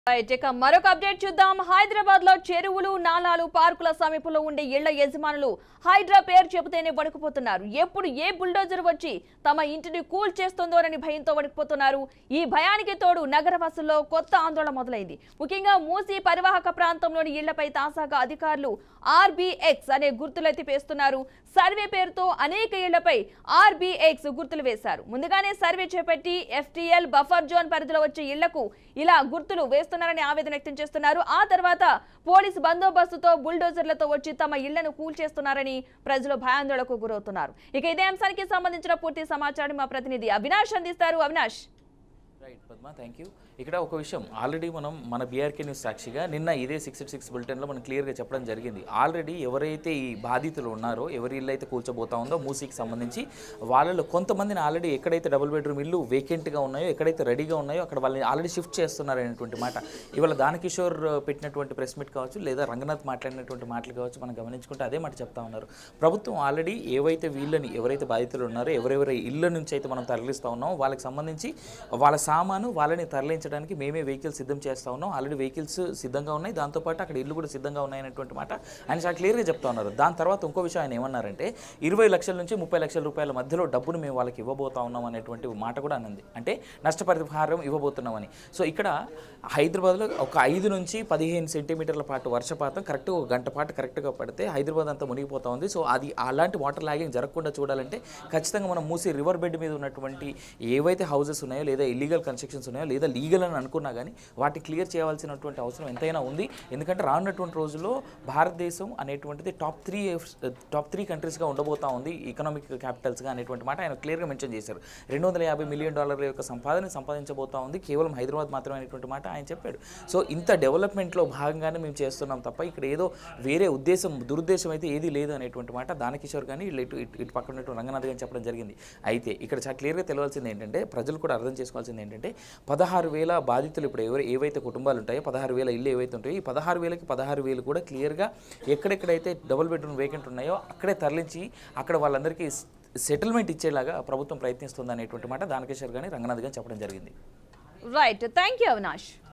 right ఇక మరొక update చూద్దాం హైదరాబాద్ లో చెరువులు నాలాలు పార్కుల సమీపంలో ఉండే ఇళ్ల యజమానులు హైడ్రా పేరు చెబితేనే వణుకుపోతున్నారు ఎప్పుడు ఏ బుల్డోజర్ వచ్చి తమ ఇంటిని కూల్ చేస్తుందోనని భయంతో వణికిపోతున్నారు ఈ భయానికి తోడు నగరవాసుల్లో కొత్త ఆందోళన మొదలైంది ముఖ్యంగా మూసీ పరివాహక ప్రాంతంలోని ఇళ్లపై తాజాగా అధికారులు ఆర్బీఎక్స్ అనే గుర్తులెత్తి పేస్తున్నారు సర్వే పేరుతో అనేక ఇళ్లపై ఆర్బీఎక్స్ గుర్తులు వేశారు ముందుగానే సర్వే చేపట్టి ఎఫ్టీఎల్ బఫర్ జోన్ పరిధిలో వచ్చే ఇళ్లకు ఇలా గుర్తులు వేస్తున్నారని ఆవేదన వ్యక్తం చేస్తున్నారు ఆ తర్వాత పోలీసు బందోబస్తుతో బుల్డోజర్లతో వచ్చి తమ ఇళ్లను కూల్చేస్తున్నారని ప్రజలు భయాందోళనకు గురవుతున్నారు ఇక ఇదే అంశానికి సంబంధించిన పూర్తి సమాచారం మా ప్రతినిధి అవినాష్ అందిస్తారు Avinash right Padma thank you ఇక్కడ ఒక విషయం ఆల్రెడీ మనం మన బీఆర్కే న్యూస్ సాక్షిగా నిన్న ఇదే సిక్స్ సిక్స్ బులెటిన్లో మనం క్లియర్గా చెప్పడం జరిగింది ఆల్రెడీ ఎవరైతే ఈ బాధితులు ఉన్నారో ఎవరి ఇల్లు అయితే కూల్చోబోతా ఉందో మూసీకి సంబంధించి వాళ్ళలో కొంతమందిని ఆల్రెడీ ఎక్కడైతే డబుల్ బెడ్రూమ్ ఇల్లు వేకెంట్గా ఉన్నాయో ఎక్కడైతే రెడీగా ఉన్నాయో అక్కడ వాళ్ళని ఆల్రెడీ షిఫ్ట్ చేస్తున్నారు అనేటువంటి మాట ఇవాళ దానకిషోర్ పెట్టినటువంటి ప్రెస్ మీట్ కావచ్చు లేదా రంగనాథ్ మాట్లాడినటువంటి మాటలు కావచ్చు మనం గమనించుకుంటే అదే మాట చెప్తా ఉన్నారు ప్రభుత్వం ఆల్రెడీ ఏవైతే వీళ్ళని ఎవరైతే బాధితులు ఉన్నారో ఎవరెవరి ఇళ్ళ నుంచి అయితే మనం తరలిస్తూ ఉన్నామో వాళ్ళకి సంబంధించి వాళ్ళ సామాను వాళ్ళని తరలించడానికి మేమే వెహికల్స్ సిద్ధం చేస్తూ ఉన్నాం ఆల్రెడీ వెహికల్స్ సిద్ధంగా ఉన్నాయి దాంతోపాటు అక్కడ ఇల్లు కూడా సిద్ధంగా ఉన్నాయనేటువంటి మాట ఆయన చాలా క్లియర్గా చెప్తా ఉన్నారు దాని తర్వాత ఇంకో విషయం ఆయన ఏమన్నారంటే ఇరవై లక్షల నుంచి ముప్పై లక్షల రూపాయల మధ్యలో డబ్బును మేము వాళ్ళకి ఇవ్వబోతా ఉన్నాం అనేటువంటి మాట కూడా అన్నది అంటే నష్టపరిహారం ఇవ్వబోతున్నామని సో ఇక్కడ హైదరాబాద్లో ఒక ఐదు నుంచి పదిహేను సెంటీమీటర్ల పాటు వర్షపాతం కరెక్ట్ ఒక గంట పాటు కరెక్ట్గా పడితే హైదరాబాద్ అంతా మునిగిపోతా ఉంది సో అది అలాంటి వాటర్ లాగింగ్ జరగకుండా చూడాలంటే ఖచ్చితంగా మనం మూసి రివర్ బెడ్ మీద ఉన్నటువంటి ఏవైతే హౌసెస్ ఉన్నాయో లేదా ఇల్లీగల్ కన్స్ట్రక్షన్స్ ఉన్నాయో లేదా లీగల్ అని అనుకున్నా కానీ వాటిని క్లియర్ చేయాల్సినటువంటి అవసరం ఎంతైనా ఉంది ఎందుకంటే రానున్నటువంటి రోజుల్లో భారతదేశం అనేటువంటిది టాప్ త్రీ టాప్ త్రీ కంట్రీస్గా ఉండబోతా ఉంది ఎకనామిక్ క్యాపిటల్స్గా అనేటువంటి మాట ఆయన క్లియర్గా మెన్షన్ చేశారు రెండు వందల యాభై మిలియన్ డాలర్ల యొక్క సంపాదన సంపాదించబోతా ఉంది కేవలం హైదరాబాద్ మాత్రమే అనేటువంటి మాట ఆయన చెప్పాడు సో ఇంత డెవలప్మెంట్లో భాగంగానే మేము చేస్తున్నాం తప్ప ఇక్కడ ఏదో వేరే ఉద్దేశం దురుద్దేశం అయితే ఏది లేదు అనేటువంటి మాట దానకిషోర్ కానీ ఇటు ఇటు ఇటు పక్కన ఉన్నటువంటి రంగనాథ్ గాని చెప్పడం జరిగింది అయితే ఇక్కడ చాలా క్లియర్గా తెలియాల్సింది ఏంటంటే ప్రజలు కూడా అర్థం చేసుకోవాల్సింది ఏంటంటే పదహారు వేల బాధితులు ఇప్పుడు ఎవరు ఏవైతే కుటుంబాలు ఉంటాయో పదహారు వేల ఇల్లు ఏవైతే ఉంటాయో ఈ పదహారు వేలకి పదహారు వేలు కూడా క్లియర్గా ఎక్కడెక్కడైతే డబుల్ బెడ్రూమ్ వేకెంట్ ఉన్నాయో అక్కడే తరలించి అక్కడ వాళ్ళందరికీ సెటిల్మెంట్ ఇచ్చేలాగా ప్రభుత్వం ప్రయత్నిస్తుంది అనేటువంటి మాట దానకేశ్వర్ కానీ రంగనాథ్ గాని చెప్పడం జరిగింది రైట్ థ్యాంక్ యూ అవినాష్